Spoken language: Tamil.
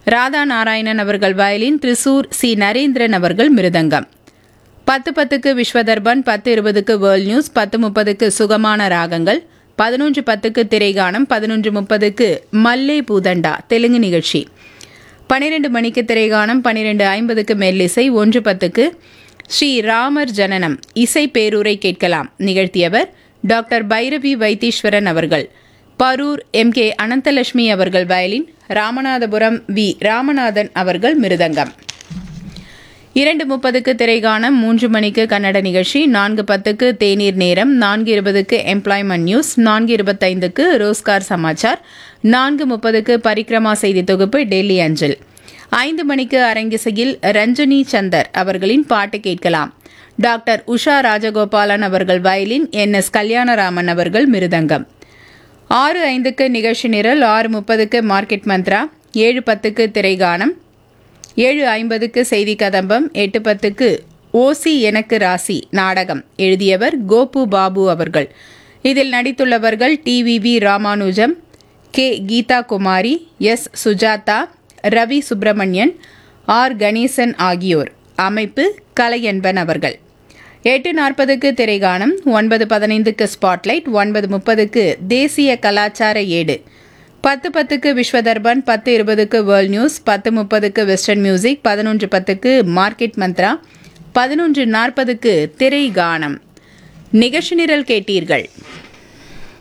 ராதா நாராயணன் அவர்கள் வயலின் திரிசூர் சி நரேந்திரன் அவர்கள் மிருதங்கம் பத்து பத்துக்கு விஸ்வதர்பன் பத்து இருபதுக்கு வேர்ல்ட் நியூஸ் பத்து முப்பதுக்கு சுகமான ராகங்கள் பதினொன்று பத்துக்கு திரைகானம் பதினொன்று முப்பதுக்கு மல்லே பூதண்டா தெலுங்கு நிகழ்ச்சி பன்னிரெண்டு மணிக்கு திரைகானம் பன்னிரெண்டு ஐம்பதுக்கு மெல்லிசை ஒன்று பத்துக்கு ஸ்ரீ ராமர் ஜனனம் இசை பேரூரை கேட்கலாம் நிகழ்த்தியவர் டாக்டர் பைரவி வைத்தீஸ்வரன் அவர்கள் பரூர் எம் கே அனந்தலட்சுமி அவர்கள் வயலின் ராமநாதபுரம் வி ராமநாதன் அவர்கள் மிருதங்கம் இரண்டு முப்பதுக்கு திரைகானம் மூன்று மணிக்கு கன்னட நிகழ்ச்சி நான்கு பத்துக்கு தேநீர் நேரம் நான்கு இருபதுக்கு எம்ப்ளாய்மெண்ட் நியூஸ் நான்கு இருபத்தைந்துக்கு ரோஸ்கார் சமாச்சார் நான்கு முப்பதுக்கு பரிக்ரமா செய்தி தொகுப்பு டெல்லி அஞ்சல் ஐந்து மணிக்கு அரங்கிசையில் ரஞ்சனி சந்தர் அவர்களின் பாட்டு கேட்கலாம் டாக்டர் உஷா ராஜகோபாலன் அவர்கள் வயலின் என் எஸ் கல்யாணராமன் அவர்கள் மிருதங்கம் ஆறு ஐந்துக்கு நிகழ்ச்சி நிரல் ஆறு முப்பதுக்கு மார்க்கெட் மந்த்ரா ஏழு பத்துக்கு திரைகானம் ஏழு ஐம்பதுக்கு செய்தி கதம்பம் எட்டு பத்துக்கு ஓசி எனக்கு ராசி நாடகம் எழுதியவர் கோபு பாபு அவர்கள் இதில் நடித்துள்ளவர்கள் TVV Ramanujam K Geetha Kumari S Sujatha Ravi Subramanian R Ganesan ஆகியோர் அமைப்பு கலையன்பன் அவர்கள் எட்டு நாற்பதுக்கு திரைகானம் ஒன்பது பதினைந்துக்கு ஸ்பாட்லைட் ஒன்பது முப்பதுக்கு தேசிய கலாச்சார ஏடு பத்து பத்துக்கு விஸ்வதர்பன் பத்து இருபதுக்கு வேர்ல்ட் நியூஸ் பத்து முப்பதுக்கு வெஸ்டர்ன் மியூசிக் பதினொன்று பத்துக்கு மார்க்கெட் மந்த்ரா பதினொன்று நாற்பதுக்கு திரை கானம் நிகழ்ச்சி நிரல் கேட்டீர்கள்